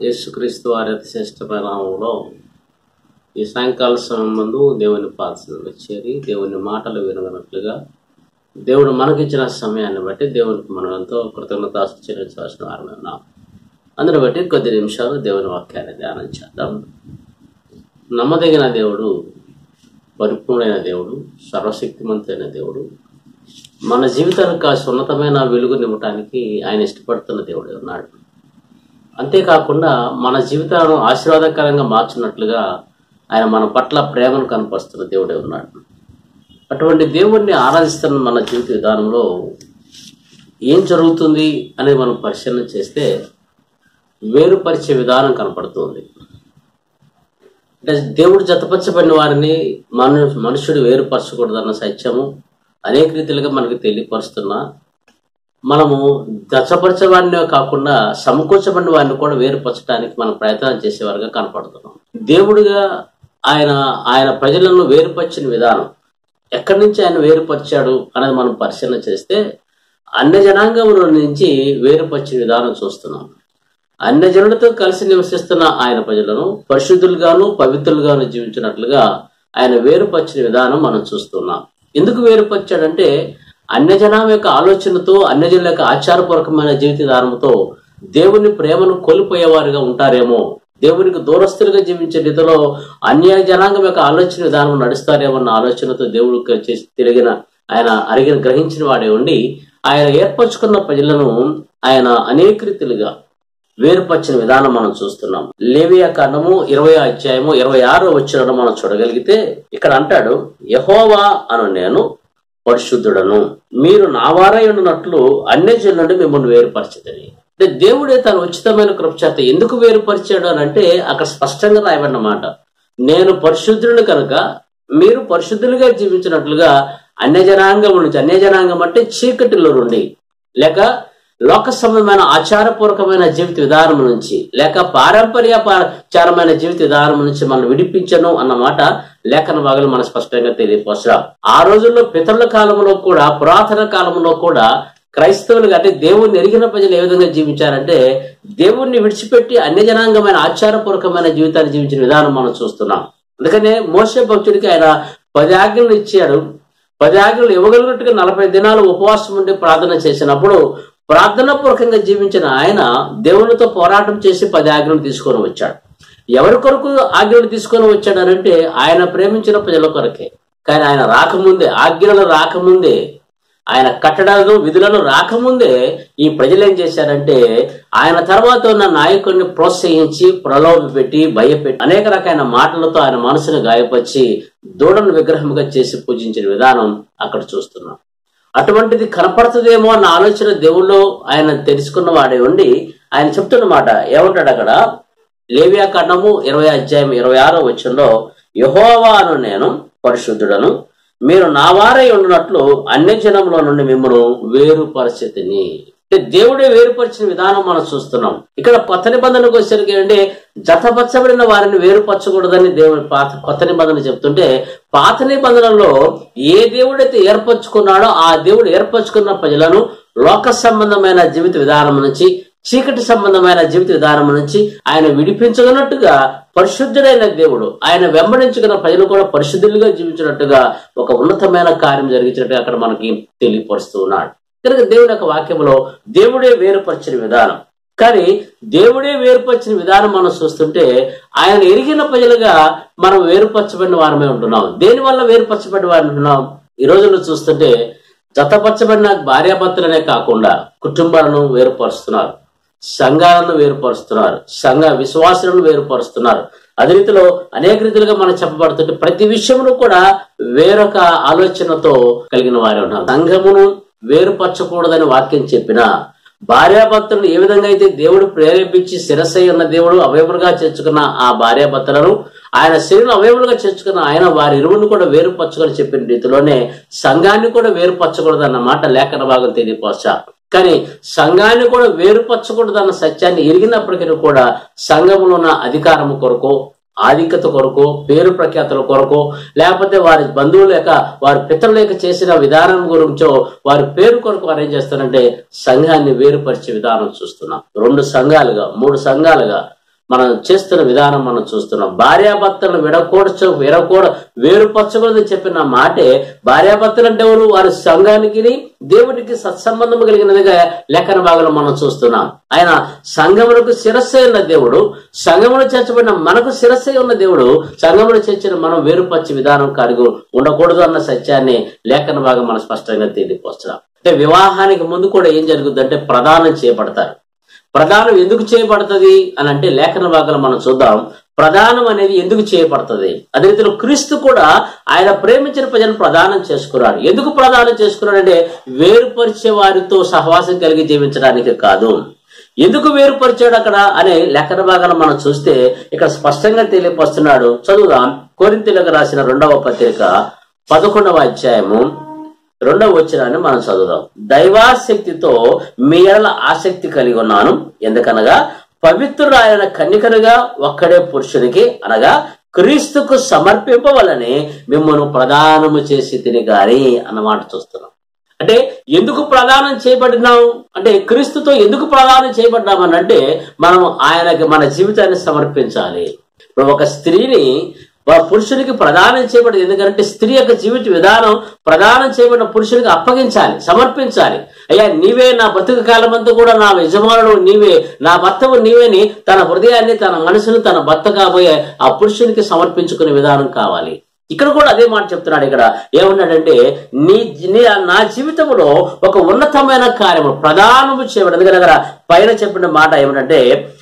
యేసుక్రీస్తు వారి అతి శ్రేష్టమైన నామంలో ఈ సాయంకాల సమయం ముందు దేవుని పాత్రలో చేరి దేవుని మాటలు వినగనట్లుగా దేవుడు మనకిచ్చిన సమయాన్ని బట్టి దేవునికి మనం ఎంతో కృతజ్ఞత చెల్లించవలసిన వారమే ఉన్నాం అందుని బట్టి కొద్ది నిమిషాలు దేవుని వాక్యాన్ని ధ్యానం చేద్దాం నమ్మదగిన దేవుడు పరిపూర్ణమైన దేవుడు సర్వశక్తిమంతైన దేవుడు మన జీవితానికి కాస్త ఉన్నతమైన వెలుగు నిమ్మటానికి ఆయన ఇష్టపడుతున్న దేవుడు ఉన్నాడు అంతేకాకుండా మన జీవితాలను ఆశీర్వాదకరంగా మార్చినట్లుగా ఆయన మన పట్ల ప్రేమను కనపరుస్తున్న దేవుడే ఉన్నాడు అటువంటి దేవుణ్ణి ఆరాధిస్తున్న మన జీవిత విధానంలో ఏం జరుగుతుంది అనేది మనం పరిశీలన చేస్తే వేరుపరిచే విధానం కనపడుతుంది అంటే దేవుడు జతపరచబడిన వారిని మను మనుషుడు వేరుపరచకూడదన్న సత్యము అనేక రీతిలుగా మనకు తెలియపరుస్తున్నా మనము దశపరచవాడినే కాకుండా సమకూర్చబడిన వారిని కూడా వేరుపరచడానికి మనం ప్రయత్నం చేసేవారుగా కనపడుతున్నాం దేవుడిగా ఆయన ఆయన ప్రజలను వేరుపరిచిన విధానం ఎక్కడి నుంచి ఆయన వేరుపరిచాడు అనేది మనం పరిశీలన చేస్తే అన్య జనాంగముల నుంచి వేరుపరిచిన విధానం చూస్తున్నాం అన్య జనులతో కలిసి నివసిస్తున్న ఆయన ప్రజలను పరిశుద్ధులుగాను పవిత్రులుగాను జీవించినట్లుగా ఆయన వేరుపరిచిన విధానం మనం చూస్తున్నాం ఎందుకు వేరుపరిచాడంటే అన్యజనం యొక్క ఆలోచనతో అన్యజనుల యొక్క ఆచారపూర్వకమైన జీవిత విధానంతో దేవుని ప్రేమను కోల్పోయేవారుగా ఉంటారేమో దేవునికి దూరస్తులుగా జీవించే రీతిలో అన్య జనాంగం యొక్క ఆలోచన విధానం నడుస్తారేమో అన్న ఆలోచనతో దేవుడు చేసి తిరిగిన ఆయన అరిగిన గ్రహించిన వాడే ఉండి ఆయన ఏర్పరచుకున్న ప్రజలను ఆయన అనేక రీతిలుగా వేరుపరిచిన విధానం మనం చూస్తున్నాం లేవియా కాండము ఇరవై అధ్యాయము ఇరవై ఆరో వచ్చిన మనం చూడగలిగితే ఇక్కడ అంటాడు యహోవా అను నేను పరిశుద్ధుడను మీరు నా వారై ఉన్నట్లు అన్యజనుల నుండి మిమ్మల్ని వేరుపరచదని అంటే దేవుడే తన ఉచితమైన కృప చేత ఎందుకు వేరుపరిచాడు అని అంటే అక్కడ స్పష్టంగా రాయబడిన మాట నేను పరిశుద్ధుడిని కనుక మీరు పరిశుద్ధులుగా జీవించినట్లుగా అన్యజనాంగం నుంచి అన్యజనాంగం అంటే చీకటిలో నుండి లేక లోక సంబంధమైన ఆచారపూర్వకమైన జీవిత విధానం నుంచి లేక పారంపర్యాచారమైన జీవిత విధానం నుంచి మనం విడిపించను అన్నమాట లేఖన భాగాలు మనం స్పష్టంగా తెలియపోసాం ఆ రోజుల్లో పితరుల కాలంలో కూడా పురాతన కాలంలో కూడా క్రైస్తవులు అంటే దేవుణ్ణి ఎరిగిన ప్రజలు ఏ విధంగా జీవించారంటే దేవుణ్ణి విడిచిపెట్టి అన్య జనాంగమైన ఆచారపూర్వకమైన జీవితాన్ని జీవించిన విధానం మనం చూస్తున్నాం అందుకనే మోస భక్తుడికి ఆయన పది ఆజ్ఞలు ఇచ్చాడు పది ఆజ్ఞలు ఇవ్వగలిగినట్టుగా నలభై దినాలు ఉపవాసం ఉండి ప్రార్థన చేసినప్పుడు ప్రార్థన పూర్వకంగా జీవించిన ఆయన దేవునితో పోరాటం చేసి పది ఆజ్ఞలు తీసుకొని వచ్చాడు ఎవరి కొరకు ఆజ్ఞలు తీసుకొని వచ్చాడనంటే ఆయన ప్రేమించిన ప్రజల కొరకే కానీ ఆయన రాకముందే ఆజ్ఞలు రాకముందే ఆయన కట్టడాలను విధులను రాకముందే ఈ ప్రజలు ఏం చేశారంటే ఆయన తర్వాత ఉన్న నాయకుడిని ప్రోత్సహించి ప్రలోభ పెట్టి భయపెట్టి అనేక రకాల మాటలతో ఆయన మనసును గాయపరిచి దూడను విగ్రహంగా చేసి పూజించిన విధానం అక్కడ చూస్తున్నాం అటువంటిది కనపడుతుందేమో అన్న ఆలోచన దేవుళ్ళు ఆయన తెలుసుకున్న వాడే ఉండి ఆయన చెప్తున్న మాట ఏమంటాడు అక్కడ లేవియా ఖండము ఇరవై అధ్యాయం ఇరవై ఆరో వచ్చంలో యహోవాను నేను పరిశుద్ధుడను మీరు నా వారై ఉండినట్లు అన్య జనంలో నుండి మిమ్మల్ని వేరు పరిస్థితిని అంటే దేవుడే వేరుపరిచిన విధానం మనం చూస్తున్నాం ఇక్కడ కొత్త నిబంధనకు వచ్చేసరికి అంటే జతపరచబడిన వారిని వేరుపరచకూడదని దేవుడు పాత కొత్త నిబంధన చెప్తుంటే పాత నిబంధనలో ఏ దేవుడైతే ఏర్పరచుకున్నాడో ఆ దేవుడు ఏర్పరచుకున్న ప్రజలను లోక సంబంధమైన జీవిత విధానం నుంచి చీకటి సంబంధమైన జీవిత విధానం నుంచి ఆయన విడిపించగనట్టుగా పరిశుద్ధుడైన దేవుడు ఆయన వెంబడించుకున్న ప్రజలు కూడా పరిశుద్ధులుగా జీవించినట్టుగా ఒక ఉన్నతమైన కార్యం జరిగించినట్టుగా అక్కడ మనకి తెలియపరుస్తూ ఉన్నాడు కనుక దేవుని యొక్క వాక్యంలో దేవుడే వేరుపరిచిన విధానం కానీ దేవుడే వేరుపరిచిన విధానం మనం చూస్తుంటే ఆయన ఎరిగిన ప్రజలుగా మనం వేరుపరచబడిన వారమే ఉంటున్నాం దేనివల్ల వేరుపరచబడిన వారు ఉంటున్నాం ఈ రోజుల్లో చూస్తుంటే జతపరచబడిన భార్యాభర్తలనే కాకుండా కుటుంబాలను వేరుపరుస్తున్నారు సంఘాలను వేరుపరుస్తున్నారు సంఘ విశ్వాసాలను వేరుపరుస్తున్నారు అదే రీతిలో అనేక రీతిలుగా మనం చెప్పబడుతుంటే ప్రతి విషయంలో కూడా వేరొక ఆలోచనతో కలిగిన వారే ఉన్నారు సంఘమును వేరుపరచకూడదని వాక్యం చెప్పిన భార్యాభర్తలను ఏ విధంగా అయితే దేవుడు ప్రేరేపించి శిరసై ఉన్న దేవుడు అవయములుగా చేర్చుకున్న ఆ భార్యాభర్తలను ఆయన శరీరం అవయములుగా చేర్చుకున్న ఆయన వారి ఇరువును కూడా వేరుపరచుకొని చెప్పిన రీతిలోనే సంఘాన్ని కూడా వేరుపరచకూడదు అన్న మాట లేఖన భాగం తెలియపరచా కానీ సంఘాన్ని కూడా వేరుపరచకూడదు అన్న సత్యాన్ని ఎరిగినప్పటికీ కూడా సంఘంలో ఉన్న అధికారము కొరకు ఆధిక్యత కొరకు పేరు ప్రఖ్యాతుల కొరకు లేకపోతే వారి బంధువుల యొక్క వారి పితరుల యొక్క చేసిన విధానం గురించో వారి పేరు కొరకు వారు ఏం చేస్తారంటే సంఘాన్ని వేరుపరిచే విధానం చూస్తున్నాం రెండు సంఘాలుగా మూడు సంఘాలుగా మనం చేస్తున్న విధానం మనం చూస్తున్నాం భార్యాభర్తలను విడకూడచ విడకూడ వేరుపరచకూడదు చెప్పిన మాటే భార్యాభర్తలు అంటే ఎవరు వారి సంఘానికి దేవుడికి సత్సంబంధం కలిగినదిగా లేఖన భాగంలో మనం చూస్తున్నాం ఆయన సంఘములకు శిరస్సే ఉన్న దేవుడు సంఘమును చేర్చబడిన మనకు శిరస్సే ఉన్న దేవుడు సంఘమును చేర్చిన మనం వేరుపరిచే విధానం కలిగి ఉండకూడదు అన్న సత్యాన్ని లేఖన భాగం మనం స్పష్టంగా తెలియపరుస్తున్నాం అంటే వివాహానికి ముందు కూడా ఏం జరుగుతుందంటే ప్రదానం చేయబడతారు ప్రధానం ఎందుకు చేయబడుతుంది అని అంటే లేఖన భాగాలు మనం చూద్దాం ప్రధానం అనేది ఎందుకు చేయబడుతుంది అదే రీతిలో క్రీస్తు కూడా ఆయన ప్రేమించిన ప్రజలను ప్రదానం చేసుకున్నాడు ఎందుకు ప్రదానం చేసుకున్నాడు అంటే వేరుపరిచే వారితో సహవాసం కలిగి జీవించడానికి కాదు ఎందుకు వేరుపరిచాడు అక్కడ అనే లేఖన భాగాలు మనం చూస్తే ఇక్కడ స్పష్టంగా తెలియపరుస్తున్నాడు చదువుదాం కోరింతలకు రాసిన రెండవ పత్రిక పదకొండవ అధ్యాయము రెండవ వచ్చినాన్ని మనం చదువుదాం దైవాశక్తితో మీ ఎడల ఆసక్తి కలిగి ఉన్నాను ఎందుకనగా పవిత్రురాయన కన్నికనుగా ఒక్కడే పురుషునికి అనగా క్రీస్తుకు సమర్పింపవలని మిమ్మల్ని ప్రదానము చేసి తిని గాని అన్నమాట చూస్తున్నాం అంటే ఎందుకు ప్రదానం చేయబడినాం అంటే క్రీస్తుతో ఎందుకు ప్రదానం చేయబడ్డామని అంటే మనం ఆయనకి మన జీవితాన్ని సమర్పించాలి ఇప్పుడు ఒక స్త్రీని వా- పురుషునికి ప్రదానం చేయబడింది ఎందుకంటే స్త్రీ యొక్క జీవిత విధానం ప్రదానం చేయబడిన పురుషునికి అప్పగించాలి సమర్పించాలి అయ్యా నీవే నా బతుకు కాలం అంతా కూడా నా యజమానుడు నీవే నా భర్తవు నీవేని తన హృదయాన్ని తన మనసును తన భర్త కాబోయే ఆ పురుషునికి సమర్పించుకునే విధానం కావాలి ఇక్కడ కూడా అదే మాట చెప్తున్నాడు ఇక్కడ ఏమన్నాడంటే నీ నీ నా జీవితంలో ఒక ఉన్నతమైన కార్యము ప్రధానము చేయబడి ఎందుకంటే అక్కడ పైన చెప్పిన మాట ఏమిటంటే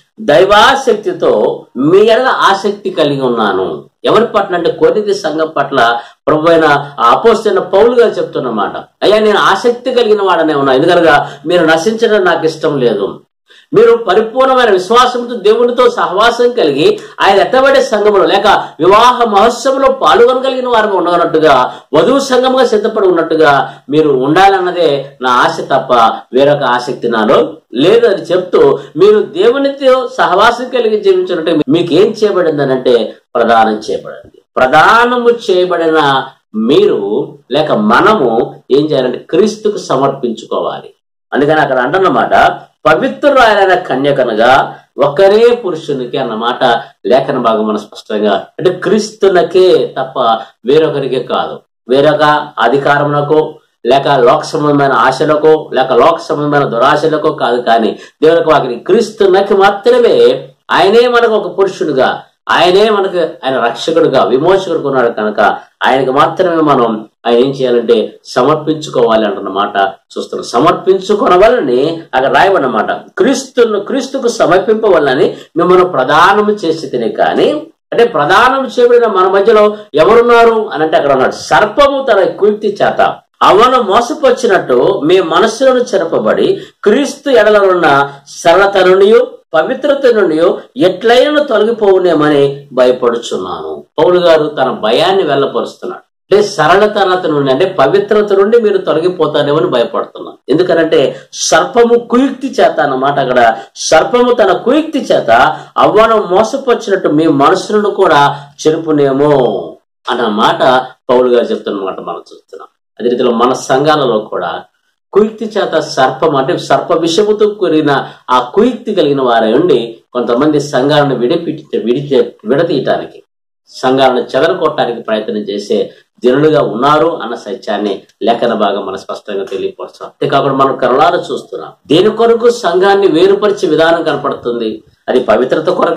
దైవాశక్తితో మీ ఎడల ఆసక్తి కలిగి ఉన్నాను ఎవరి పట్ల అంటే కొద్ది సంఘం పట్ల ప్రభు అయిన అపోస్తున్న పౌలు గారు చెప్తున్నమాట అయ్యా నేను ఆసక్తి కలిగిన వాడనే ఉన్నా ఎందుకనగా మీరు నశించడం నాకు ఇష్టం లేదు మీరు పరిపూర్ణమైన విశ్వాసంతో దేవునితో సహవాసం కలిగి ఆయన ఎట్టబడే సంఘములో లేక వివాహ మహోత్సవంలో పాల్గొనగలిగిన వారు ఉండనట్టుగా వధువు సంఘముగా సిద్ధపడి ఉన్నట్టుగా మీరు ఉండాలన్నదే నా ఆశ తప్ప వేరొక ఆసక్తి నాలో లేదు అని చెప్తూ మీరు దేవునితో సహవాసం కలిగి జీవించినట్టు మీకు ఏం చేయబడిందనంటే ప్రదానం చేయబడింది ప్రదానము చేయబడిన మీరు లేక మనము ఏం చేయాలంటే క్రీస్తుకు సమర్పించుకోవాలి అందుకని అక్కడ అంటున్నమాట పవిత్రురాయన కన్యకనగా ఒకరే పురుషునికి అన్నమాట లేఖన భాగం మన స్పష్టంగా అంటే క్రీస్తునకే తప్ప వేరొకరికి కాదు వేరొక అధికారమునకో లేక లోక సంబంధమైన ఆశలకో లేక లోక సంబంధమైన దురాశలకో కాదు కానీ దేవునికి వాకి క్రీస్తునకి మాత్రమే ఆయనే మనకు ఒక పురుషుడుగా ఆయనే మనకు ఆయన రక్షకుడుగా విమోచకుడుగా ఉన్నాడు కనుక ఆయనకు మాత్రమే మనం ఆయన ఏం చేయాలంటే సమర్పించుకోవాలి అంటున్నమాట చూస్తున్నాం సమర్పించుకోనవలని అక్కడ రాయబడినమాట క్రీస్తును క్రీస్తుకు సమర్పింపవలని మిమ్మల్ని ప్రదానము చేసి తినే కానీ అంటే ప్రదానం చేయబడిన మన మధ్యలో ఎవరున్నారు అని అంటే అక్కడ ఉన్నాడు సర్పము తన కీర్తి చేత అవను మోసపొచ్చినట్టు మీ మనస్సులను చెరపబడి క్రీస్తు ఎడలనున్న సరళత నుండి పవిత్రత నుండి ఎట్లయినా తొలగిపోవునేమని భయపడుచున్నాను పౌలు గారు తన భయాన్ని వెళ్ళపరుస్తున్నాడు అంటే సరళతనత నుండి అంటే పవిత్రత నుండి మీరు తొలగిపోతారేమని భయపడుతున్నాను ఎందుకనంటే సర్పము కుయుక్తి చేత అన్నమాట అక్కడ సర్పము తన కుయుక్తి చేత అవ్వను మోసపరిచినట్టు మీ మనసులను కూడా చెరుపునేమో అన్న మాట పౌలు గారు చెప్తున్నమాట మనం చూస్తున్నాం అదే రీతిలో మన సంఘాలలో కూడా కుయుక్తి చేత సర్పం అంటే సర్ప విషముతో కూడిన ఆ కుయుక్తి కలిగిన వారై ఉండి కొంతమంది సంఘాలను విడిపిట్టి విడిచే విడతీయటానికి సంఘాలను చెదరగొట్టడానికి ప్రయత్నం చేసే జనులుగా ఉన్నారు అన్న సత్యాన్ని లేఖన భాగం మన స్పష్టంగా తెలియపరచాం అంతేకాకుండా మనం కరుణాలు చూస్తున్నాం దేని కొరకు సంఘాన్ని వేరుపరిచే విధానం కనపడుతుంది అది పవిత్రత కొరక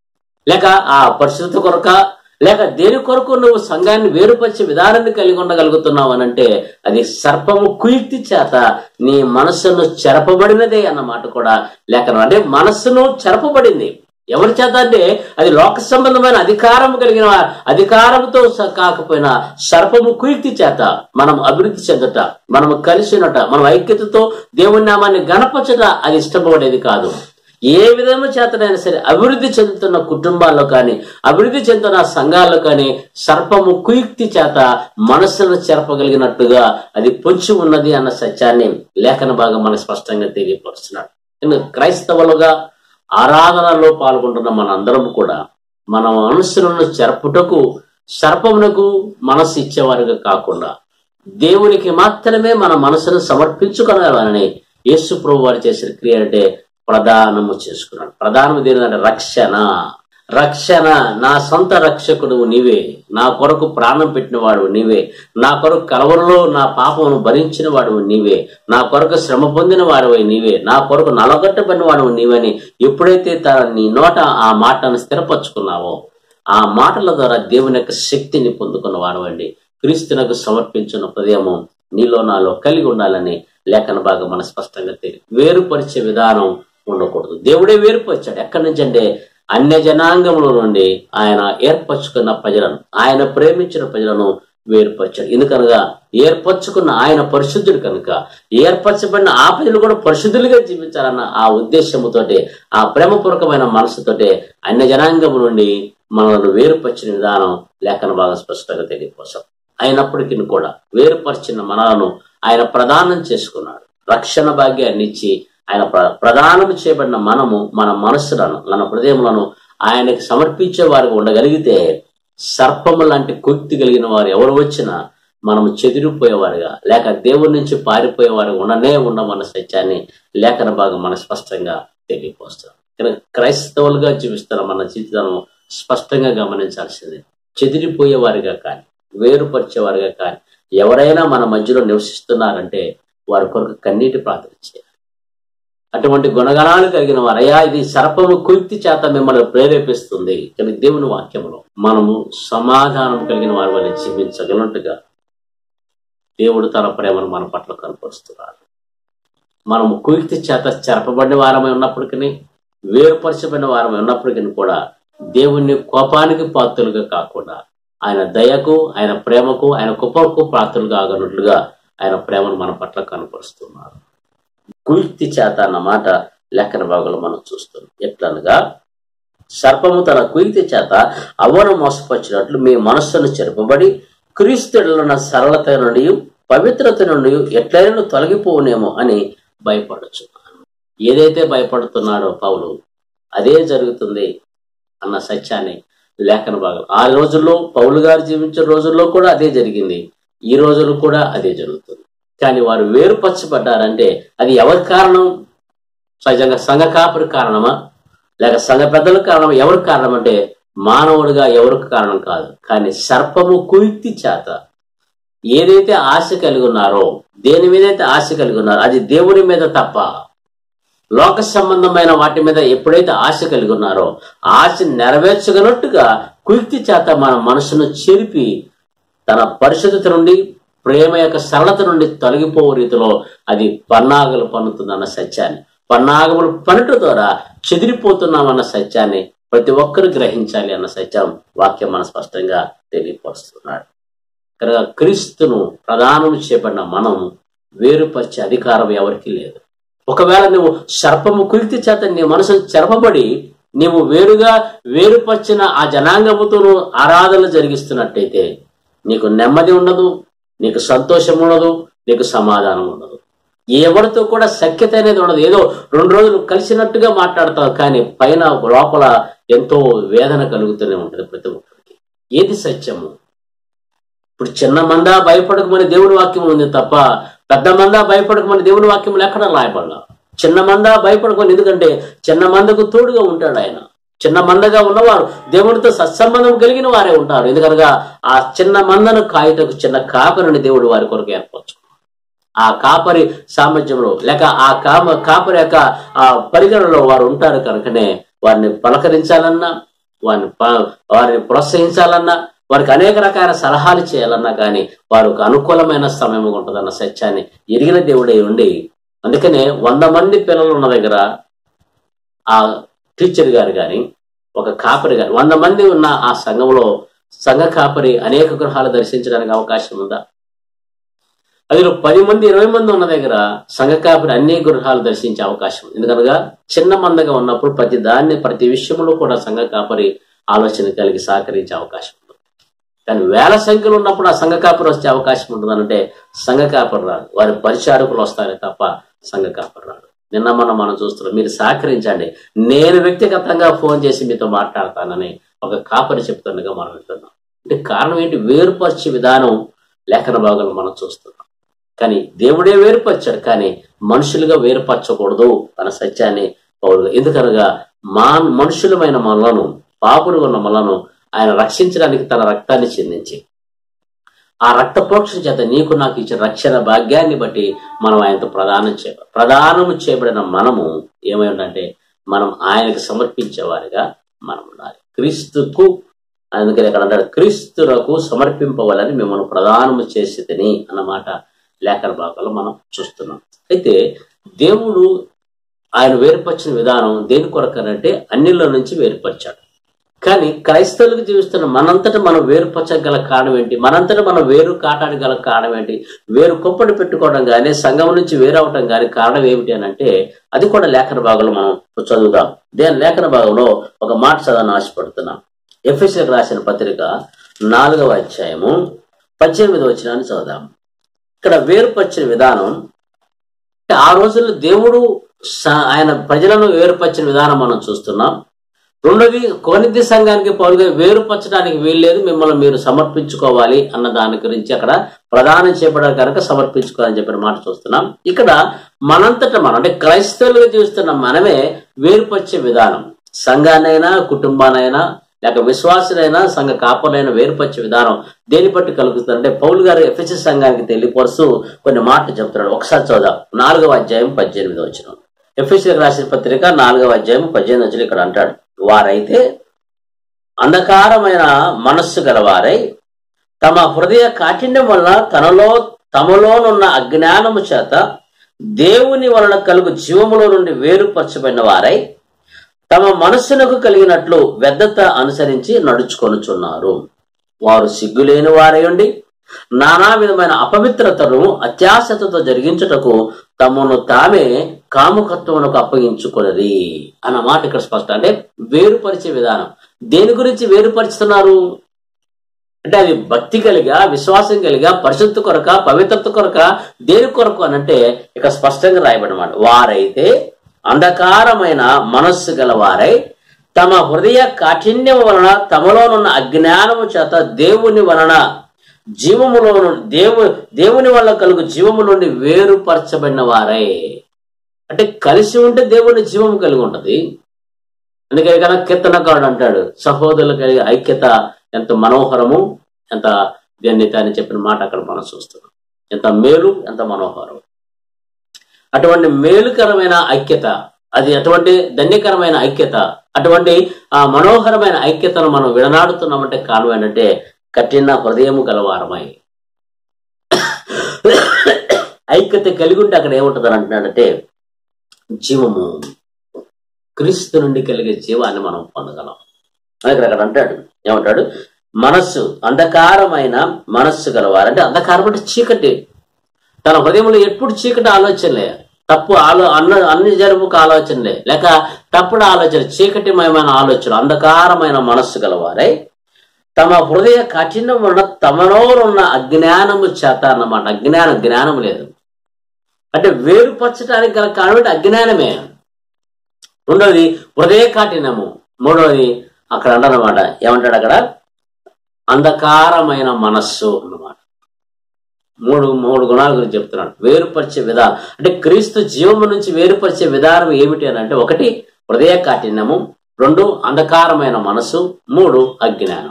లేక ఆ పరిశుద్ధత కొరక లేక దేని కొరకు నువ్వు సంఘాన్ని వేరుపరిచే విధానాన్ని కలిగి ఉండగలుగుతున్నావు అని అంటే అది సర్పము కుయుక్తి చేత నీ మనస్సును చెరపబడినదే అన్న మాట కూడా లేఖనం అంటే మనస్సును చెరపబడింది ఎవరి చేత అంటే అది లోక సంబంధమైన అధికారం కలిగిన వా- అధికారంతో స- కాకపోయినా సర్పము కుయుక్తి చేత మనం అభివృద్ధి చెందట మనం కలిసినట మనం ఐక్యతతో దేవుని నామాన్ని గణపరచట అది ఇష్టపడేది కాదు ఏ విధము చేతనైనా సరే అభివృద్ధి చెందుతున్న కుటుంబాల్లో కానీ అభివృద్ధి చెందుతున్న సంఘాల్లో కానీ సర్పము కుయుక్తి చేత మనస్సును చెరపగలిగినట్టుగా అది పొంచి ఉన్నది అన్న సత్యాన్ని లేఖన భాగం మనకు స్పష్టంగా తెలియపరుస్తున్నాడు ఎందుకు క్రైస్తవులుగా ఆరాధనలో పాల్గొంటున్న మనందరం కూడా మన మనస్సులను చెరపుటకు సర్పమునకు మనస్సు ఇచ్చేవారుగా కాకుండా దేవునికి మాత్రమే మన మనసును సమర్పించుకోవాలని యేసు ప్రభు వారు చేసిన క్రియ అంటే ప్రదానము చేసుకున్నాడు ప్రధానము దేనిదంటే రక్షణ రక్షణ నా సొంత రక్షకుడు నీవే నా కొరకు ప్రాణం పెట్టిన వాడు నీవే నా కొరకు కలవరలో నా పాపమును భరించిన వాడు నీవే నా కొరకు శ్రమ పొందిన వాడవై నీవే నా కొరకు నలగొట్టబడిన వాడు నీవని ఎప్పుడైతే తన నీ నోట ఆ మాటను స్థిరపరచుకున్నావో ఆ మాటల ద్వారా దేవుని యొక్క శక్తిని పొందుకున్న వాడవండి క్రీస్తునకు సమర్పించిన హృదయము నీలో నాలో కలిగి ఉండాలని లేఖన భాగం మన స్పష్టంగా తెలియదు వేరుపరిచే విధానం ఉండకూడదు దేవుడే వేరుపరిచాడు ఎక్కడి నుంచి అంటే అన్య జనాంగముల నుండి ఆయన ఏర్పరచుకున్న ప్రజలను ఆయన ప్రేమించిన ప్రజలను వేరుపరిచాడు ఎందుకనగా ఏర్పరచుకున్న ఆయన పరిశుద్ధుడు కనుక ఏర్పరచబడిన ఆ ప్రజలు కూడా పరిశుద్ధులుగా జీవించాలన్న ఆ ఉద్దేశముతోటి ఆ ప్రేమపూర్వకమైన మనసుతోటే అన్య జనాంగము నుండి మనల్ని వేరుపరిచిన విధానం లేఖన బాగా స్పష్టంగా తెలియకోసం అయినప్పటికీ కూడా వేరుపరిచిన మనలను ఆయన ప్రదానం చేసుకున్నాడు రక్షణ భాగ్యాన్ని ఇచ్చి ఆయన ప్ర- ప్రదానం చేయబడిన మనము మన మనస్సులను మన హృదయములను ఆయనకి సమర్పించే వారికి ఉండగలిగితే సర్పము లాంటి కుక్తి కలిగిన వారు ఎవరు వచ్చినా మనము చెదిరిపోయేవారుగా లేక దేవుడి నుంచి పారిపోయేవారు ఉండనే ఉండమన్న సత్యాన్ని లేఖన భాగం మన స్పష్టంగా తెలియపోస్తాం కనుక క్రైస్తవులుగా జీవిస్తున్న మన జీవితాలను స్పష్టంగా గమనించాల్సిందే చెదిరిపోయేవారిగా కానీ వేరుపరిచేవారుగా కానీ ఎవరైనా మన మధ్యలో నివసిస్తున్నారంటే వారి కొరకు కన్నీటి ప్రార్థన చేయాలి అటువంటి గుణగణాలు కలిగిన వారు అయ్యా ఇది సర్పము కుయుక్తి చేత మిమ్మల్ని ప్రేరేపిస్తుంది కానీ దేవుని వాక్యములో మనము సమాధానం కలిగిన వారి వల్ల జీవించగలట్టుగా దేవుడు తన ప్రేమను మన పట్ల కనపరుస్తున్నాడు మనము కుయుక్తి చేత చెరపబడిన వారమై ఉన్నప్పటికీ వేరుపరచబడిన వారమై ఉన్నప్పటికీ కూడా దేవుని కోపానికి పాత్రలుగా కాకుండా ఆయన దయకు ఆయన ప్రేమకు ఆయన కృపకు పాత్రలుగా ఆగనట్లుగా ఆయన ప్రేమను మన పట్ల కనపరుస్తున్నారు కుయుక్తి చేత అన్న మాట లెక్కన భాగంలో మనం చూస్తున్నాం ఎట్లనగా సర్పము తన కుయుక్తి చేత అవను మోసపరిచినట్లు మీ మనస్సును చెరపబడి క్రీస్తున్న సరళత నుండి పవిత్రత నుండి ఎట్లయినా తొలగిపోవునేమో అని భయపడుచున్నాను ఏదైతే భయపడుతున్నాడో పౌలు అదే జరుగుతుంది అన్న సత్యాన్ని లేఖన భాగం ఆ రోజుల్లో పౌలు గారు జీవించిన రోజుల్లో కూడా అదే జరిగింది ఈ రోజుల్లో కూడా అదే జరుగుతుంది కానీ వారు వేరుపరచబడ్డారంటే అది ఎవరి కారణం సహజంగా సంఘ కాపురి కారణమా లేక సంఘ పెద్దల కారణం ఎవరికి కారణం అంటే మానవుడిగా ఎవరికి కారణం కాదు కానీ సర్పము కుయుక్తి చేత ఏదైతే ఆశ కలిగి ఉన్నారో దేని మీదైతే ఆశ కలిగి ఉన్నారో అది దేవుని మీద తప్ప లోక సంబంధమైన వాటి మీద ఎప్పుడైతే ఆశ కలిగి ఉన్నారో ఆశ నెరవేర్చగలట్టుగా కుయుక్తి చేత మన మనసును చెరిపి తన పరిశుద్ధత నుండి ప్రేమ యొక్క సరళత నుండి తొలగిపో రీతిలో అది పన్నాగలు పన్నుతుందన్న సత్యాన్ని పన్నాగములు పనుట ద్వారా చెదిరిపోతున్నామన్న సత్యాన్ని ప్రతి ఒక్కరు గ్రహించాలి అన్న సత్యం వాక్యం మన స్పష్టంగా తెలియపరుస్తున్నాడు కనుక క్రీస్తును ప్రధానం చేపడిన మనం వేరుపరిచే అధికారం ఎవరికీ లేదు ఒకవేళ నువ్వు సర్పము కుయుక్తి చేత నీ మనసు చెరపబడి నీవు వేరుగా వేరుపరిచిన ఆ జనాంగముతో నువ్వు ఆరాధన జరిగిస్తున్నట్టయితే నీకు నెమ్మది ఉండదు నీకు సంతోషం ఉండదు నీకు సమాధానం ఉండదు ఎవరితో కూడా సఖ్యత అనేది ఉండదు ఏదో రెండు రోజులు కలిసినట్టుగా మాట్లాడతావు కానీ పైన లోపల ఎంతో వేదన కలుగుతూనే ఉంటుంది ప్రతి ఒక్కరికి ఏది సత్యము ఇప్పుడు చిన్న మందా భయపడకమని దేవుని వాక్యం ఉంది తప్ప పెద్ద మందా భయపడకమని దేవుని వాక్యం ఎక్కడ రాయబడలా చిన్న మందా భయపడకమని ఎందుకంటే చిన్న మందకు తోడుగా ఉంటాడు ఆయన చిన్న మందగా ఉన్నవారు దేవునితో సత్సంబంధం కలిగిన వారే ఉంటారు ఎందుకనగా ఆ చిన్న మందను కాయటకు చిన్న కాపరిని దేవుడు వారి కొరకు ఏర్పరచు ఆ కాపరి సామర్థ్యంలో లేక ఆ కామ కాపరి యొక్క ఆ పరిగణలో వారు ఉంటారు కనుకనే వారిని పలకరించాలన్నా వారిని ప- వారిని ప్రోత్సహించాలన్నా వారికి అనేక రకాల సలహాలు చేయాలన్నా కానీ వారికి అనుకూలమైన సమయం ఉంటుందన్న సత్యాన్ని ఎరిగిన దేవుడే ఉండి అందుకనే వంద మంది పిల్లలు ఉన్న దగ్గర ఆ టీచర్ గారు కానీ ఒక కాపరి గారు వంద మంది ఉన్న ఆ సంఘంలో సంఘ కాపరి అనేక గృహాలు దర్శించడానికి అవకాశం ఉందా అందులో పది మంది ఇరవై మంది ఉన్న దగ్గర సంఘ కాపరి అన్ని గృహాలు దర్శించే అవకాశం ఉంది ఎందుకనగా చిన్న మందగా ఉన్నప్పుడు ప్రతి దాన్ని ప్రతి విషయంలో కూడా సంఘ కాపరి ఆలోచన కలిగి సహకరించే అవకాశం ఉంది కానీ వేల సంఖ్యలో ఉన్నప్పుడు ఆ సంఘ కాపరి వచ్చే అవకాశం ఉంటుందనంటే సంఘ కాపరి రాడు వారి పరిచారకులు వస్తారే తప్ప సంఘ కాపరి రాడు నిన్న మనం మనం చూస్తున్నాం మీరు సహకరించండి నేను వ్యక్తిగతంగా ఫోన్ చేసి మీతో మాట్లాడతానని ఒక కాపరి చెప్తుండగా మనం వింటున్నాం అంటే కారణం ఏంటి వేరుపరిచే విధానం లేఖన భాగంలో మనం చూస్తున్నాం కానీ దేవుడే వేరుపరిచాడు కానీ మనుషులుగా వేరుపరచకూడదు అన్న సత్యాన్ని పౌరులు ఎందుకనగా మా మనుషులమైన మనలను పాపులు ఉన్న మనలను ఆయన రక్షించడానికి తన రక్తాన్ని చెందించి ఆ రక్త ప్రోక్షణ చేత నీకు నాకు ఇచ్చిన రక్షణ భాగ్యాన్ని బట్టి మనం ఆయనతో ప్రదానం చే ప్రదానము చేయబడిన మనము ఏమై ఉందంటే మనం ఆయనకు సమర్పించేవారిగా మనం ఉండాలి క్రీస్తుకు అందుకని ఇక్కడ అంటాడు క్రీస్తులకు సమర్పింపవాలని మిమ్మల్ని ప్రదానము చేసి తిని అన్నమాట లేఖన భాగంలో మనం చూస్తున్నాం అయితే దేవుడు ఆయన వేరుపరిచిన విధానం దేని కొరకనంటే అన్నిలో నుంచి వేరుపరిచాడు కానీ క్రైస్తవులకు జీవిస్తున్న మనంతటా మనం వేరుపరచగల కారణం ఏంటి మనంతటా మనం వేరు కాటానికి గల కారణం ఏంటి వేరు కుప్పటి పెట్టుకోవడం కానీ సంఘం నుంచి వేరవటం కానీ కారణం ఏమిటి అని అంటే అది కూడా లేఖన భాగంలో మనం చదువుదాం దేని లేఖన భాగంలో ఒక మాట చదవని ఆశపడుతున్నాం ఎఫ్ఎస్ఎల్ రాసిన పత్రిక నాలుగవ అధ్యాయము పద్దెనిమిది వచ్చినాన్ని చదువుదాం ఇక్కడ వేరుపరిచిన విధానం అంటే ఆ రోజుల్లో దేవుడు స- ఆయన ప్రజలను వేరుపరిచిన విధానం మనం చూస్తున్నాం రెండోది కొనిద్ది సంఘానికి పౌరుగా వేరుపరచడానికి వీల్లేదు మిమ్మల్ని మీరు సమర్పించుకోవాలి అన్న దాని గురించి అక్కడ ప్రదానం చేయబడాలి కనుక సమర్పించుకోవాలని చెప్పిన మాట చూస్తున్నాం ఇక్కడ మనంతట మనం అంటే క్రైస్తవులుగా జీవిస్తున్న మనమే వేరుపరిచే విధానం సంఘానైనా కుటుంబానైనా లేక విశ్వాసులైనా సంఘ కాపులైనా వేరుపరిచే విధానం దేని బట్టి కలుగుతుంది అంటే పౌలు గారు ఎఫ్ఎస్ఎస్ సంఘానికి తెలియపరుస్తూ కొన్ని మాటలు చెప్తున్నాడు ఒకసారి చూద్దాం నాలుగవ అధ్యాయం పద్దెనిమిది వచ్చిన ఎఫ్ఎస్సీలకు రాసిన పత్రిక నాలుగవ అధ్యాయం పద్దెనిమిది వచ్చిన ఇక్కడ అంటాడు వారైతే అంధకారమైన మనస్సు గలవారై తమ హృదయ కాఠిన్యం వలన తనలో తమలోనున్న అజ్ఞానము చేత దేవుని వలన కలుగు జీవములో నుండి వేరుపరచబడిన వారై తమ మనస్సునకు కలిగినట్లు వ్యర్థత అనుసరించి నడుచుకొనుచున్నారు వారు సిగ్గులేని వారై ఉండి నానా విధమైన అపవిత్రతను అత్యాశతతో జరిగించుటకు తమను తామే కాముకత్వమునకు అప్పగించుకొనది అన్న మాట ఇక్కడ స్పష్టం అంటే వేరుపరిచే విధానం దేని గురించి వేరుపరుచుతున్నారు అంటే అది భక్తి కలిగా విశ్వాసం కలిగా పరిశుద్ధ కొరక పవిత్రత కొరక దేని కొరకు అనంటే ఇక స్పష్టంగా రాయబడినమాట వారైతే అంధకారమైన మనస్సు గల వారై తమ హృదయ కాఠిన్యం వలన తమలోనున్న అజ్ఞానము చేత దేవుని వలన జీవములో నుండి దేవు దేవుని వల్ల కలుగు జీవము నుండి వేరుపరచబడిన వారై అంటే కలిసి ఉంటే దేవుని జీవము కలిగి ఉంటది అందుకే కనుక కీర్తనకారుడు అంటాడు సహోదరులు కలిగే ఐక్యత ఎంత మనోహరము ఎంత ధన్యత అని చెప్పిన మాట అక్కడ మనం చూస్తున్నాం ఎంత మేలు ఎంత మనోహరం అటువంటి మేలుకరమైన ఐక్యత అది అటువంటి ధన్యకరమైన ఐక్యత అటువంటి ఆ మనోహరమైన ఐక్యతను మనం విడనాడుతున్నామంటే కారణం ఏంటంటే కఠిన హృదయము గలవారమై ఐక్యత కలిగి ఉంటే అక్కడ ఏముంటుంది అంటున్నాడంటే జీవము క్రీస్తు నుండి కలిగే జీవాన్ని మనం పొందగలం అందుకని అక్కడ అంటాడు ఏమంటాడు మనస్సు అంధకారమైన మనస్సు గలవారు అంటే అంధకారం అంటే చీకటి తన హృదయంలో ఎప్పుడు చీకటి ఆలోచనలే తప్పు ఆలో అన్న అన్ని జరుపుకు ఆలోచనలే లేక తప్పుడు ఆలోచన చీకటిమయమైన ఆలోచన అంధకారమైన మనస్సు గలవారై తమ హృదయ కఠినం ఉన్న తమలో ఉన్న అజ్ఞానము చేత అన్నమాట అజ్ఞానం జ్ఞానం లేదు అంటే వేరుపరచడానికి గల కారణం అంటే అజ్ఞానమే రెండోది హృదయ కాఠినము మూడోది అక్కడ అంటారనమాట ఏమంటాడు అక్కడ అంధకారమైన మనస్సు అన్నమాట మూడు మూడు గుణాల గురించి చెప్తున్నాడు వేరుపరిచే విధానం అంటే క్రీస్తు జీవము నుంచి వేరుపరిచే విధానం ఏమిటి అని అంటే ఒకటి హృదయ కాఠిన్యము రెండు అంధకారమైన మనస్సు మూడు అజ్ఞానము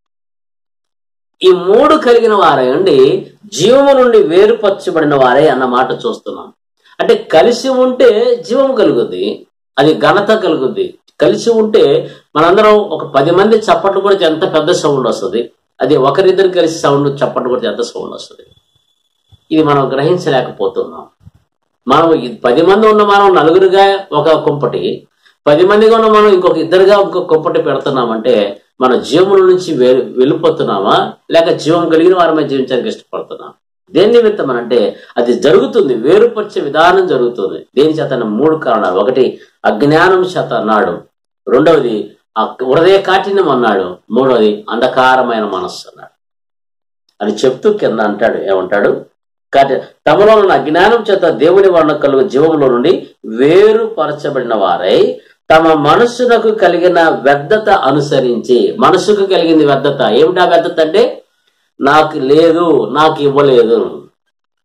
ఈ మూడు కలిగిన వారే అండి జీవము నుండి వేరుపరచబడిన వారే అన్న మాట చూస్తున్నాం అంటే కలిసి ఉంటే జీవం కలుగుద్ది అది ఘనత కలుగుద్ది కలిసి ఉంటే మనందరం ఒక పది మంది చప్పట్లు కూడా ఎంత పెద్ద సౌండ్ వస్తుంది అది ఒకరిద్దరు కలిసి సౌండ్ చప్పట్లు కూడా ఎంత సౌండ్ వస్తుంది ఇది మనం గ్రహించలేకపోతున్నాం మనం ఈ పది మంది ఉన్న మనం నలుగురుగా ఒక కుంపటి పది మందిగా ఉన్న మనం ఇంకొక ఇద్దరుగా ఇంకొక కుంపటి పెడుతున్నామంటే మన జీవముల నుంచి వె- వెళ్ళిపోతున్నామా లేక జీవం కలిగిన వారమే జీవించడానికి ఇష్టపడుతున్నాం దేని నిమిత్తం అని అంటే అది జరుగుతుంది వేరుపరిచే విధానం జరుగుతుంది దేని చేత అన్న మూడు కారణాలు ఒకటి అజ్ఞానం చేత అన్నాడు రెండవది ఆ హృదయ కాఠిన్యం అన్నాడు మూడవది అంధకారమైన మనస్సు అన్నాడు అని చెప్తూ కింద అంటాడు ఏమంటాడు కాటి తమలో ఉన్న అజ్ఞానం చేత దేవుని వర్ణ కలుగు జీవములో నుండి వేరుపరచబడిన వారై తమ మనస్సునకు కలిగిన వ్యర్థత అనుసరించి మనసుకు కలిగింది వ్యర్థత ఏమిటా వ్యర్థత అంటే నాకు లేదు నాకు ఇవ్వలేదు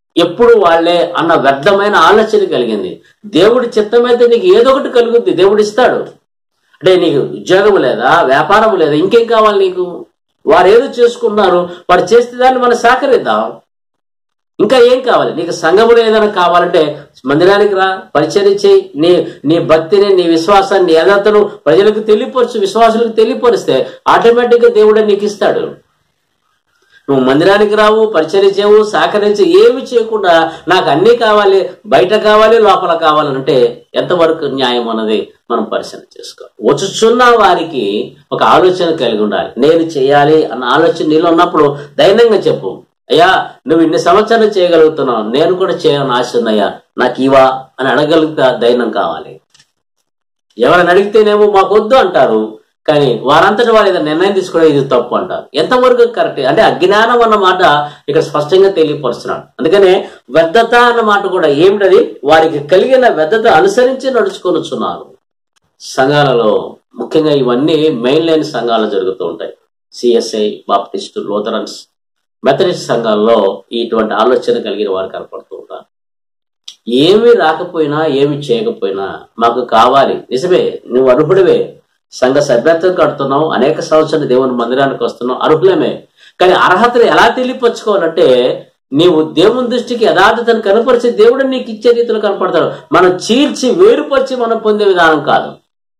ఎప్పుడు వాళ్ళే అన్న వ్యర్థమైన ఆలోచన కలిగింది దేవుడి చిత్తమైతే నీకు ఏదో ఒకటి కలుగుద్ది దేవుడు ఇస్తాడు అంటే నీకు ఉద్యోగం లేదా వ్యాపారం లేదా ఇంకేం కావాలి నీకు వారు ఏదో చేసుకున్నారు వారు చేస్తే దాన్ని మనం సహకరిద్దాం ఇంకా ఏం కావాలి నీకు సంఘములో ఏదైనా కావాలంటే మందిరానికి రా పరిచయం చేయి నీ నీ భక్తిని నీ విశ్వాసాన్ని నీ యథార్థను ప్రజలకు తెలియపరచు విశ్వాసులకు తెలియపరిస్తే ఆటోమేటిక్గా దేవుడే నీకు ఇస్తాడు నువ్వు మందిరానికి రావు పరిచయం చేయవు సహకరించి ఏమి చేయకుండా నాకు అన్నీ కావాలి బయట కావాలి లోపల కావాలంటే ఎంతవరకు న్యాయం అన్నది మనం పరిశీలన చేసుకోవాలి వచ్చుచున్న వారికి ఒక ఆలోచన కలిగి ఉండాలి నేను చేయాలి అన్న ఆలోచన నీలో ఉన్నప్పుడు ధైర్యంగా చెప్పు అయ్యా నువ్వు ఇన్ని సంవత్సరాలు చేయగలుగుతున్నావు నేను కూడా చేయాలని ఆశ ఉందయ్యా నాకు ఇవా అని అడగలుగుతా ధైర్యం కావాలి ఎవరైనా అడిగితేనేమో మాకు వద్దు అంటారు కానీ వారంతటి వారు ఏదైనా నిర్ణయం తీసుకోవడం ఇది తప్పు అంటారు ఎంతవరకు కరెక్ట్ అంటే అజ్ఞానం అన్న మాట ఇక్కడ స్పష్టంగా తెలియపరుస్తున్నాడు అందుకనే వ్యర్థత అన్న మాట కూడా ఏమిటది వారికి కలిగిన వ్యర్థత అనుసరించి నడుచుకొనుచున్నారు సంఘాలలో ముఖ్యంగా ఇవన్నీ మెయిన్ లైన్ సంఘాలు జరుగుతూ ఉంటాయి సిఎస్ఐ బాప్టిస్ట్ లోథరన్స్ మెథడిస్ట్ సంఘాల్లో ఇటువంటి ఆలోచన కలిగిన వారు కనపడుతూ ఉంటారు ఏమి రాకపోయినా ఏమి చేయకపోయినా మాకు కావాలి నిజమే నువ్వు అర్హుడివే సంఘ సభ్యత్వం కడుతున్నావు అనేక సంవత్సరాలు దేవుని మందిరానికి వస్తున్నావు అర్హులమే కానీ అర్హతను ఎలా తెలియపరచుకోవాలంటే నీవు దేవుని దృష్టికి యథార్థతను కనపరిచి దేవుడు నీకు ఇచ్చే రీతిలో కనపడతాడు మనం చీల్చి వేరుపరిచి మనం పొందే విధానం కాదు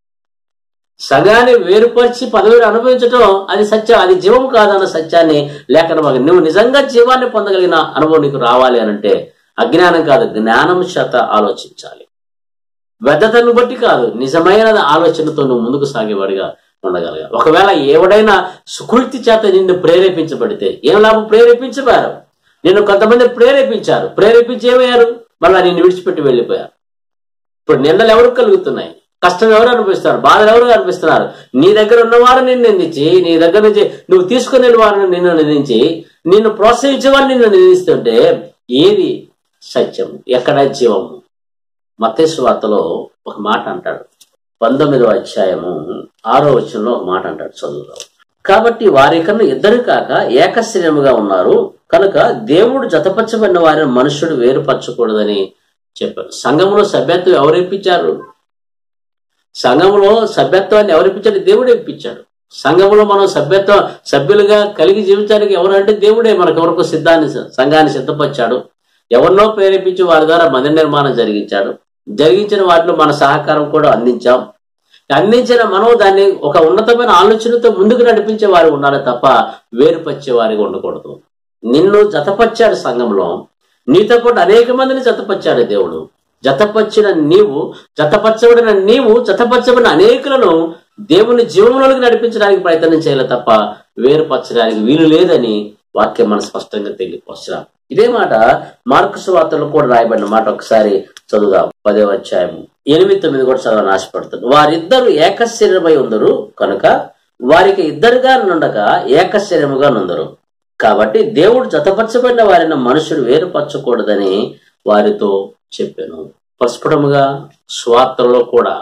సగాన్ని వేరుపరిచి పదవిని అనుభవించడం అది సత్యం అది జీవం కాదన్న సత్యాన్ని లేఖన భాగం నువ్వు నిజంగా జీవాన్ని పొందగలిగిన అనుభవం నీకు రావాలి అనంటే అజ్ఞానం కాదు జ్ఞానం చేత ఆలోచించాలి వ్యర్థతను బట్టి కాదు నిజమైన ఆలోచనతో నువ్వు ముందుకు సాగేవాడిగా ఉండగలగాలి ఒకవేళ ఎవడైనా సుకృతి చేత నిన్ను ప్రేరేపించబడితే ఏం లాభం ప్రేరేపించబారు నిన్ను కొంతమంది ప్రేరేపించారు ప్రేరేపించి ఏమయ్యారు మళ్ళీ నిన్ను విడిచిపెట్టి వెళ్ళిపోయారు ఇప్పుడు నిందలు ఎవరికి కలుగుతున్నాయి కష్టం ఎవరు అనిపిస్తారు బాధలు ఎవరు అనిపిస్తున్నారు నీ దగ్గర ఉన్నవారు నిన్ను నిందించి నీ దగ్గర నుంచి నువ్వు తీసుకునే వారిని నిన్ను నిందించి నిన్ను ప్రోత్సహించే వారిని నిన్ను నిందిస్తుంటే ఏది సత్యం ఎక్కడ జీవము మతేసు వార్తలో ఒక మాట అంటాడు పంతొమ్మిదవ అధ్యాయము ఆరో వచనంలో ఒక మాట అంటాడు చదువులో కాబట్టి వారి కన్నా ఇద్దరు కాక ఏకశ్రయముగా ఉన్నారు కనుక దేవుడు జతపరచబడిన వారిని మనుషుడు వేరుపరచకూడదని చెప్పారు సంఘంలో సభ్యత్వం ఎవరు ఇప్పించారు సంఘంలో సభ్యత్వాన్ని ఎవరు ఇప్పించాడు దేవుడే ఇప్పించాడు సంఘంలో మనం సభ్యత్వం సభ్యులుగా కలిగి జీవించడానికి ఎవరంటే దేవుడే మనకు ఎవరికో సిద్ధాన్ని సంఘాన్ని సిద్ధపరిచాడు ఎవరినో ప్రేరేపించి వారి ద్వారా మందిర నిర్మాణం జరిగించాడు జరిగించిన వాటిలో మన సహకారం కూడా అందించాం అందించిన మనం దాన్ని ఒక ఉన్నతమైన ఆలోచనతో ముందుకు నడిపించే వారు ఉండాలి తప్ప వేరుపరిచే వారిగా ఉండకూడదు నిన్ను జతపరిచాడు సంఘంలో నీతో పాటు అనేక మందిని జతపరిచాడు దేవుడు జతపరిచిన నీవు జతపరచబడిన నీవు జతపరచబడిన అనేకులను దేవుని జీవంలోకి నడిపించడానికి ప్రయత్నం చేయాలి తప్ప వేరుపరచడానికి వీలు లేదని వాక్యం మన స్పష్టంగా తెలియపరచడం ఇదే మాట మార్కుసు వార్తలు కూడా రాయబడిన మాట ఒకసారి చదువుదాం పదే అధ్యాయం ఎనిమిది తొమ్మిది కూడా చదవని ఆశపడుతుంది వారిద్దరు ఏకశరీరమై ఉందరు కనుక వారికి ఇద్దరుగా నుండగా ఏకశరీరముగా నుందరు కాబట్టి దేవుడు జతపరచబడిన వారిని మనుషుడు వేరుపరచకూడదని వారితో చెప్పాను ప్రస్ఫుటముగా స్వార్థలో కూడా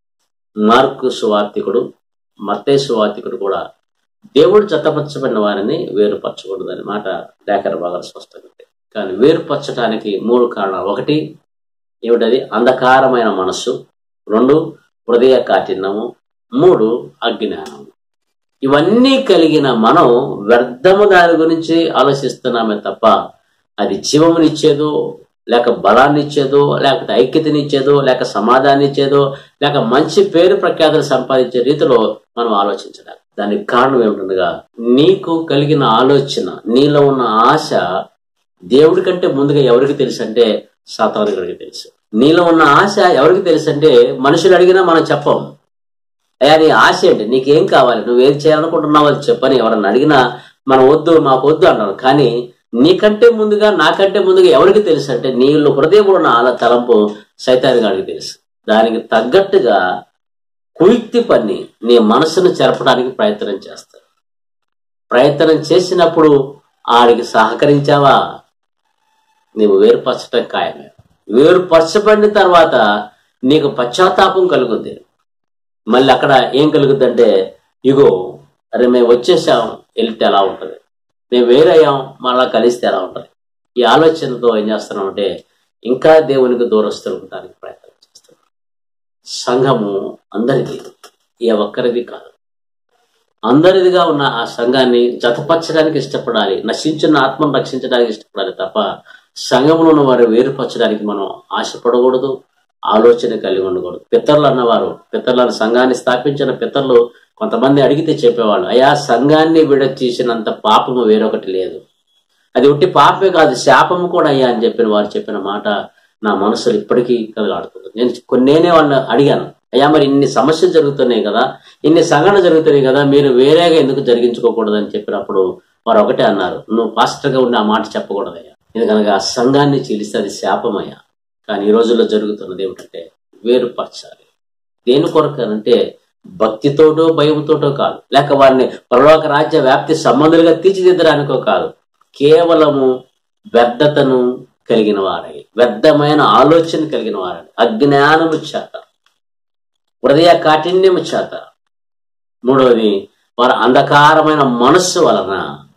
మార్కు సువార్థికుడు మత్తే సువార్థికుడు కూడా దేవుడు జతపరచబడిన వారిని వేరుపరచకూడదని మాట లేఖన బాగా స్పష్టంగా ఉంది. కానీ వేరుపరచడానికి మూడు కారణాలు ఒకటి ఏమిటది అంధకారమైన మనస్సు రెండు హృదయ కాఠిన్యము మూడు అజ్ఞానం ఇవన్నీ కలిగిన మనం వ్యర్థము దాని గురించి ఆలోచిస్తున్నామే తప్ప అది జీవమునిచ్చేదో లేక బలాన్ని ఇచ్చేదో లేకపోతే ఐక్యతనిచ్చేదో లేక సమాధాన్ని ఇచ్చేదో లేక మంచి పేరు ప్రఖ్యాతులు సంపాదించే రీతిలో మనం ఆలోచించడానికి దానికి కారణం ఏమిటనగా నీకు కలిగిన ఆలోచన నీలో ఉన్న ఆశ దేవుడి కంటే ముందుగా ఎవరికి తెలుసు అంటే సాతానుడికి తెలుసు నీలో ఉన్న ఆశ ఎవరికి తెలుసు అంటే మనుషులు అడిగినా మనం చెప్పం అయ్యా నీ ఆశ ఏంటి నీకేం కావాలి నువ్వు ఏం చేయాలనుకుంటున్నావు అది చెప్పని ఎవరన్నా అడిగినా మనం వద్దు మాకు వద్దు అన్నారు కానీ నీకంటే ముందుగా నాకంటే ముందుగా ఎవరికి తెలుసు అంటే నీళ్ళు హృదయంలో ఉన్న ఆల తలంపు సైతానికి గాడికి తెలుసు దానికి తగ్గట్టుగా కుయుక్తి పని నీ మనసును చెరపడానికి ప్రయత్నం చేస్తారు ప్రయత్నం చేసినప్పుడు ఆడికి సహకరించావా నీవు వేరుపరచటం ఖాయమే వేరుపరచబడిన తర్వాత నీకు పశ్చాత్తాపం కలుగుద్ది మళ్ళీ అక్కడ ఏం కలుగుద్దంటే ఇగో అరే మేము వచ్చేసాం వెళ్తే ఎలా ఉంటుంది మేము వేరయ్యాం మళ్ళా కలిస్తే ఎలా ఉంటుంది ఈ ఆలోచనతో ఏం చేస్తున్నాం అంటే ఇంకా దేవునికి దూరస్తులు ఉండడానికి ప్రయత్నం చేస్తున్నాం సంఘము అందరిది ఏ ఒక్కరిది కాదు అందరిదిగా ఉన్న ఆ సంఘాన్ని జతపరచడానికి ఇష్టపడాలి నశించిన ఆత్మను రక్షించడానికి ఇష్టపడాలి తప్ప సంఘంలో ఉన్న వారు వేరుపరచడానికి మనం ఆశపడకూడదు ఆలోచన కలిగి ఉండకూడదు పితరులు అన్నవారు పితరులను సంఘాన్ని స్థాపించిన పితరులు కొంతమంది అడిగితే చెప్పేవాళ్ళు అయా సంఘాన్ని విడతీసినంత పాపము వేరొకటి లేదు అది ఉట్టి పాపమే కాదు శాపము కూడా అయ్యా అని చెప్పిన వారు చెప్పిన మాట నా మనసులో ఇప్పటికీ కలగాడుతుంది నేను కొన్నేనే వాళ్ళని అడిగాను అయ్యా మరి ఇన్ని సమస్యలు జరుగుతున్నాయి కదా ఇన్ని సంఘటనలు జరుగుతున్నాయి కదా మీరు వేరేగా ఎందుకు జరిగించుకోకూడదు అని చెప్పినప్పుడు వారు ఒకటే అన్నారు నువ్వు పాస్టర్గా ఉండి ఆ మాట చెప్పకూడదయ్యా ఎందుకనగా ఆ సంఘాన్ని చీలిస్తే అది శాపమయ్యా కానీ ఈ రోజుల్లో జరుగుతున్నది ఏమిటంటే వేరుపరచాలి దేని కొరకు అంటే భక్తితోటో భయంతోటో కాదు లేక వారిని పరలోక రాజ్య వ్యాప్తి సంబంధులుగా తీర్చిదిద్దడానికో కాదు కేవలము వ్యర్థతను కలిగిన వారై వ్యర్థమైన ఆలోచన కలిగిన వారై అజ్ఞానము చేత హృదయ కాఠిన్యము చేత మూడవది వారి అంధకారమైన మనస్సు వలన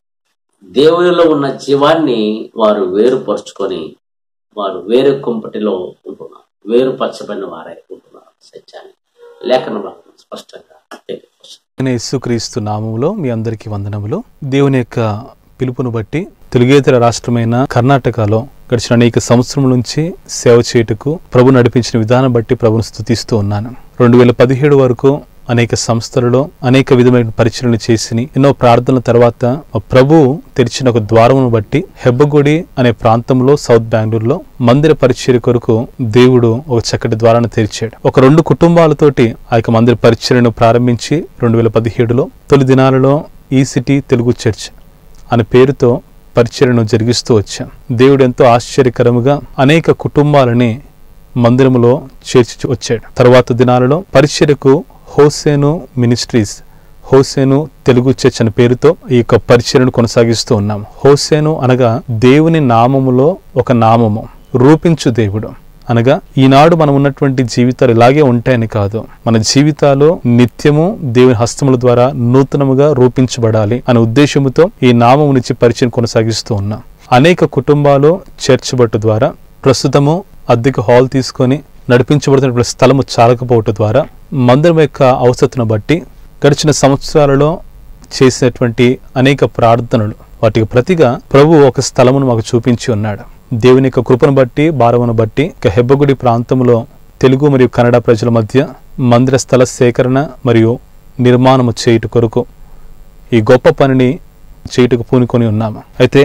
దేవునిలో ఉన్న జీవాన్ని వారు వేరుపరుచుకొని వారు వేరు కుంపటిలో ఉంటున్నారు వేరుపరచబడిన వారై ఉంటున్నారు సత్యాన్ని లేఖన భాగం స్పష్టంగా తెలియపరుస్తుంది నేను యేసుక్రీస్తు నామములో మీ అందరికీ వందనములు దేవుని యొక్క పిలుపును బట్టి తెలుగేతర రాష్ట్రమైన కర్ణాటకలో గడిచిన అనేక సంవత్సరం నుంచి సేవ చేయుటకు ప్రభు నడిపించిన విధానం బట్టి ప్రభును స్థుతిస్తూ ఉన్నాను రెండు వేల పదిహేడు వరకు అనేక సంస్థలలో అనేక విధమైన పరిచయలు చేసి ఎన్నో ప్రార్థనల తర్వాత మా ప్రభు తెరిచిన ఒక ద్వారమును బట్టి హెబ్బగుడి అనే ప్రాంతంలో సౌత్ బెంగళూరులో మందిర పరిచర్య కొరకు దేవుడు ఒక చక్కటి ద్వారాన్ని తెరిచాడు ఒక రెండు కుటుంబాలతోటి ఆ యొక్క మందిర పరిచర్యను ప్రారంభించి రెండు వేల పదిహేడులో తొలి దినాలలో ఈ సిటీ తెలుగు చర్చ్ అనే పేరుతో పరిచర్యను జరిగిస్తూ వచ్చాం దేవుడు ఎంతో ఆశ్చర్యకరముగా అనేక కుటుంబాలని మందిరములో చేర్చి వచ్చాడు తర్వాత దినాలలో పరిచర్యకు హోసేను మినిస్ట్రీస్ హోసేను తెలుగు చర్చ్ అనే పేరుతో ఈ యొక్క పరిచర్యను కొనసాగిస్తూ ఉన్నాం హోసేను అనగా దేవుని నామములో ఒక నామము రూపించు దేవుడు అనగా ఈనాడు మనం ఉన్నటువంటి జీవితాలు ఇలాగే ఉంటాయని కాదు మన జీవితాలు నిత్యము దేవుని హస్తముల ద్వారా నూతనముగా రూపించబడాలి అనే ఉద్దేశముతో ఈ నామము నుంచి పరిచయం కొనసాగిస్తూ ఉన్నాం అనేక కుటుంబాలు చర్చ్ బట్టు ద్వారా ప్రస్తుతము అద్దెకు హాల్ తీసుకొని నడిపించబడుతున్న స్థలము చాలకపోవటం ద్వారా మందిరం యొక్క అవసరతను బట్టి గడిచిన సంవత్సరాలలో చేసినటువంటి అనేక ప్రార్థనలు వాటికి ప్రతిగా ప్రభు ఒక స్థలమును మాకు చూపించి ఉన్నాడు దేవుని యొక్క కృపను బట్టి భారమును బట్టి ఇక హెబ్బగుడి ప్రాంతంలో తెలుగు మరియు కన్నడ ప్రజల మధ్య మందిర స్థల సేకరణ మరియు నిర్మాణము చేయుట కొరకు ఈ గొప్ప పనిని చేయుటకు పూనుకొని ఉన్నాము అయితే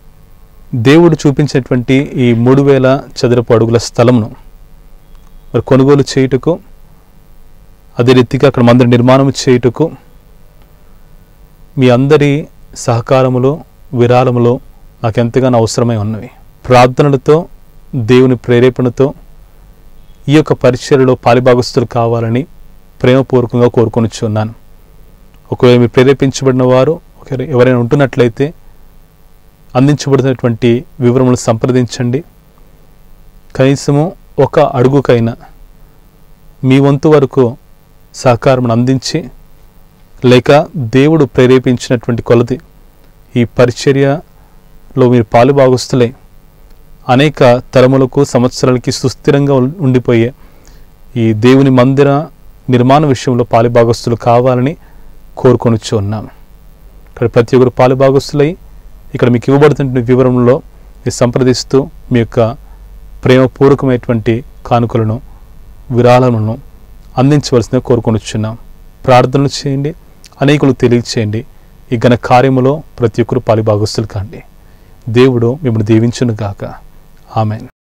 దేవుడు చూపించినటువంటి ఈ మూడు వేల చదరపు అడుగుల స్థలమును మరి కొనుగోలు చేయుటకు అదే రీతిగా అక్కడ మందిర నిర్మాణం చేయుటకు మీ అందరి సహకారములో విరాళములో నాకు ఎంతగానో అవసరమై ఉన్నవి ప్రార్థనలతో దేవుని ప్రేరేపణతో ఈ యొక్క పరిచర్యలో పాలిభాగస్తులు కావాలని ప్రేమపూర్వకంగా కోరుకొనిచున్నాను ఒకవేళ మీరు ప్రేరేపించబడిన వారు ఒకవేళ ఎవరైనా ఉంటున్నట్లయితే అందించబడినటువంటి వివరములు సంప్రదించండి కనీసము ఒక అడుగుకైనా మీ వంతు వరకు సహకారం అందించి లేక దేవుడు ప్రేరేపించినటువంటి కొలది ఈ పరిచర్యలో మీరు పాలుభాగస్తులై అనేక తరములకు సంవత్సరాలకి సుస్థిరంగా ఉం- ఉండిపోయే ఈ దేవుని మందిర నిర్మాణ విషయంలో పాలుభాగస్తులు కావాలని కోరుకొనిచ్చు ఉన్నాము ఇక్కడ ప్రతి ఒక్కరు పాలుభాగస్తులై ఇక్కడ మీకు ఇవ్వబడుతున్న వివరంలో మీరు సంప్రదిస్తూ మీ యొక్క ప్రేమపూర్వకమైనటువంటి కానుకలను విరాళములను అందించవలసిందిగా కోరుకొనిచున్నాం ప్రార్థనలు చేయండి అనేకులు తెలియచేయండి ఈ ఘన కార్యములో ప్రతి ఒక్కరు పాలిభాగస్తులు కాండి దేవుడు మిమ్మల్ని దీవించును గాక ఆమెన్